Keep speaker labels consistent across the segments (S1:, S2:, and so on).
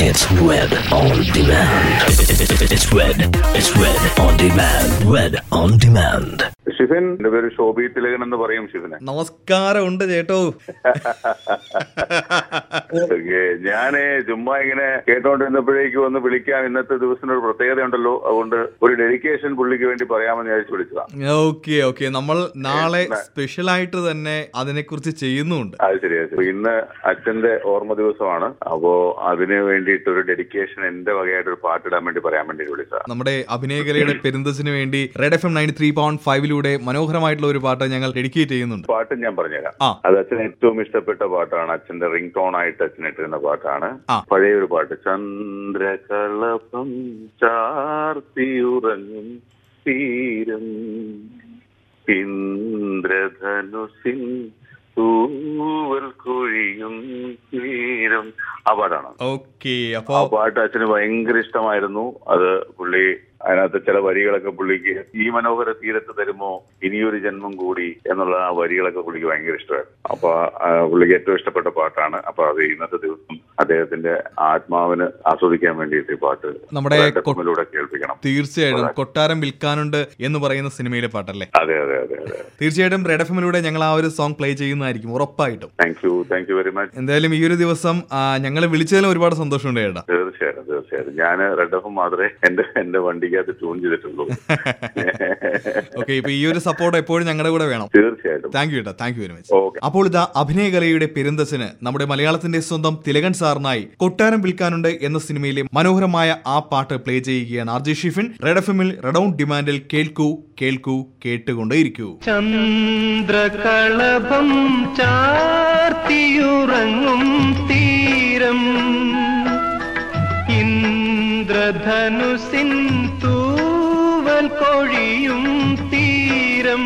S1: It's Red on Demand. It's Red. It's Red on Demand. Red on Demand.
S2: Shivan എന്റെ പേര് ശോഭി തിലകൻ എന്ന് പറയും ശിവനെ
S3: നമസ്കാരമുണ്ട് ചേട്ടോ
S2: ഓക്കെ ഞാന് ചുമ്മാ ഇങ്ങനെ കേട്ടോണ്ടിരുന്നപ്പോഴേക്ക് വന്ന് വിളിക്കാൻ ഇന്നത്തെ ദിവസത്തിന് ഒരു പ്രത്യേകത ഉണ്ടല്ലോ അതുകൊണ്ട് ഒരു ഡെഡിക്കേഷൻ പുള്ളിക്ക് വേണ്ടി പറയാമെന്ന് വിചാരിച്ചു വിളിച്ചതാ
S3: ഓക്കെ ഓക്കെ നമ്മൾ നാളെ സ്പെഷ്യൽ ആയിട്ട് തന്നെ അതിനെക്കുറിച്ച് ചെയ്യുന്നുണ്ട്
S2: അത് ശരിയാ ശരി. ഇന്ന് അച്ഛന്റെ ഓർമ്മ ദിവസമാണ് അപ്പോ അതിന് വേണ്ടിയിട്ട് ഒരു ഡെഡിക്കേഷൻ എന്റെ വകയായിട്ട് ഒരു പാട്ടിടാൻ വേണ്ടി പറയാൻ വേണ്ടി വിളിച്ചതാ
S3: നമ്മുടെ അഭിനയകലയുടെ പെരുന്തസിന് വേണ്ടി Red F M ninety three point ഫൈവിലൂടെ മനോഹരമായിട്ടുള്ള ഒരു പാട്ട് ഞങ്ങൾ ഡെഡിക്കേറ്റ് ചെയ്യുന്നുണ്ട്
S2: പാട്ട് ഞാൻ പറഞ്ഞുതരാം
S3: ആ.
S2: അത് അച്ഛന് ഏറ്റവും ഇഷ്ടപ്പെട്ട പാട്ടാണ് അച്ഛന്റെ റിംഗ് ടോൺ ആയിട്ട് അച്ഛൻ ഇട്ടിരുന്ന പാട്ടാണ്
S3: ആ.
S2: പഴയ ഒരു പാട്ട് ചന്ദ്രകളപം ചാർത്തിയുറങ്ങും തീരം ഇന്ദ്രധനുസിൻ തൂവൽ കൊഴിയും തീരം ആ പാട്ടാണ്
S3: ഓക്കെ അപ്പോ
S2: ആ പാട്ട് അച്ഛന് ഭയങ്കര ഇഷ്ടമായിരുന്നു അത് പുള്ളി അതിനകത്ത് ചില വരികളൊക്കെ പുള്ളിക്ക് ഈ മനോഹര തീരത്ത് തരുമോ ഇനിയൊരു ജന്മം കൂടി എന്നുള്ള ആ വരികളൊക്കെ പുള്ളിക്ക് ഭയങ്കര ഇഷ്ടമായിരുന്നു അപ്പൊ ആ, പുള്ളിക്ക് ഏറ്റവും ഇഷ്ടപ്പെട്ട പാട്ടാണ് അപ്പൊ അത് ഇന്നത്തെ ദിവസം അദ്ദേഹത്തിന്റെ ആത്മാവിന് ആസ്വദിക്കാൻ വേണ്ടിയിട്ട് ഈ പാട്ട്
S3: നമ്മുടെ കൊ-
S2: ടെഫമിലൂടെ കേൾപ്പിക്കണം
S3: തീർച്ചയായിട്ടും കൊട്ടാരം വിൽക്കാനുണ്ട് എന്ന് പറയുന്ന സിനിമയിലെ പാട്ടല്ലേ
S2: അതെ അതെ അതെ അതെ
S3: തീർച്ചയായിട്ടും റെഡ് എഫ് എമ്മിലൂടെ ഞങ്ങൾ ആ ഒരു സോങ് പ്ലേ ചെയ്യുന്നതായിരിക്കും ഉറപ്പായിട്ടും
S2: thank you thank you very much
S3: എന്തായാലും ഈ ഒരു ദിവസം ഞങ്ങൾ വിളിച്ചതിൽ ഒരുപാട് സന്തോഷമുണ്ട് ചേട്ടാ
S2: തീർച്ചയായിട്ടും തീർച്ചയായിട്ടും ഞാൻ റെഡ് എഫ് മാത്രമേ എന്റെ എന്റെ വണ്ടിക്കകത്ത് ട്യൂൺ ചെയ്തിട്ടുള്ളൂ
S3: ഓക്കെ ഇപ്പൊ ഈ ഒരു സപ്പോർട്ട് എപ്പോഴും ഞങ്ങളുടെ കൂടെ വേണം
S2: തീർച്ചയായിട്ടും
S3: താങ്ക് യു ചേട്ടാ thank you very much
S2: okay
S3: അപ്പോൾ ഇതാ അഭിനയകലയുടെ പെരുന്തസിന് നമ്മുടെ മലയാളത്തിന്റെ സ്വന്തം തിലകൻ സാറിനായി കൊട്ടാരം വിൽക്കാനുണ്ട് എന്ന സിനിമയിലെ മനോഹരമായ ആ പാട്ട് പ്ലേ ചെയ്യുകയാണ് R J Shifin Red F എമ്മിൽ റെഡൌൺ ഡിമാൻഡിൽ കേൾക്കൂ കേൾക്കൂ കേട്ടുകൊണ്ടേയിരിക്കൂ
S4: ചന്ദ്രകളഭം ചാർത്തിയുറങ്ങും തീരം ഇന്ദ്രധനുസിൻ തൂവൽ കൊഴിയും തീരം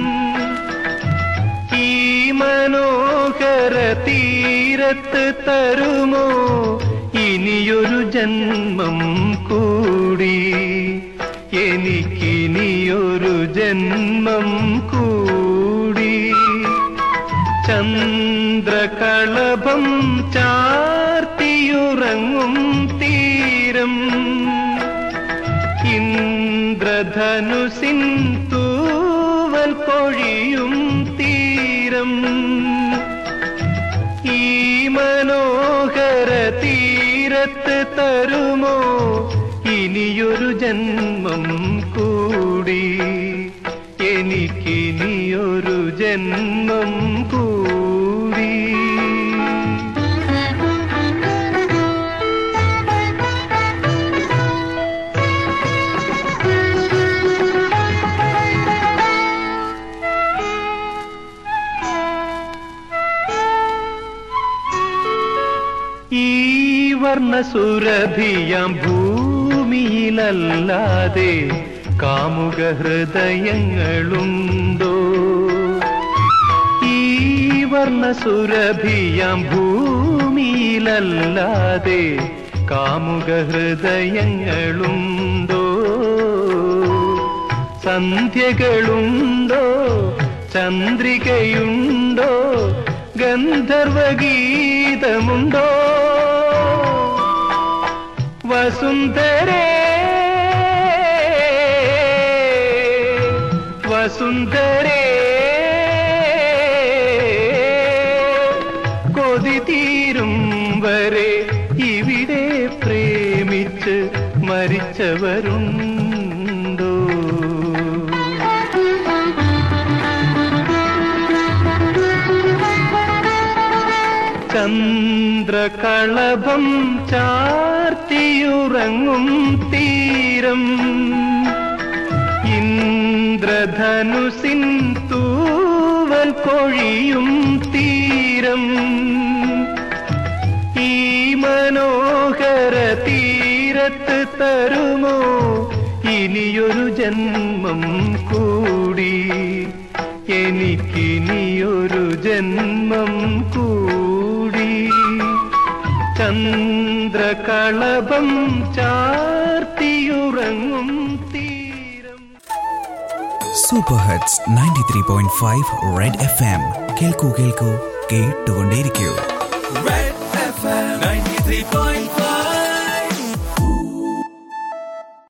S4: ഈ മനോഹര തീരത്ത് തരുമോ ഇനിയൊരു ജന്മം കൂടി എനിക്കിനിയൊരു ജന്മം കൂടി ചന്ദ്രകളഭം ചാർത്തിയുറങ്ങും തീരം ഇന്ദ്രധനുസിൻ തൂവൽ കൊഴിയും തീരം ഈ മനോഹര തീരത്ത് തരുമോ ഇനിയൊരു ജന്മം കൂടി എനിക്കിനിയൊരു ജന്മം കൂടി ഈ വർണ്ണസുരഭിയാം ഭൂമിയിലല്ലാതെ കാമുക ഹൃദയങ്ങളുണ്ടോ ഈ വർണ്ണസുരഭിയാം ഭൂമിയിലല്ലാതെ കാമുക ഹൃദയങ്ങളുണ്ടോ സന്ധ്യകളുണ്ടോ ചന്ദ്രികയുണ്ടോ ഗന്ധർവഗീതമുണ്ടോ വസുന്ധരേ വസുന്ധരേ കൊതി തീരും വരെ ഇവിടെ പ്രേമിച്ച് മരിച്ചവരുണ്ടോ ചന്ദ്രകളഭം ചാർത്തിയുറങ്ങും തീരം ഇന്ദ്രധനുസിൻ തൂവൽ കൊഴിയും തീരം ഈ മനോഹര തീരത്ത് തരുമോ ഇനിയൊരു ജന്മം കൂടി എനിക്കിനിയൊരു ജന്മം കൂടി ചന്ദ്രകളഭം ചാർത്തിയുറങ്ങും തീരം
S5: super hits ninety three point five Red F M കേൾക്കൂ കേൾക്കൂ കേട്ടുകൊണ്ടേയിരിക്കൂ
S4: Red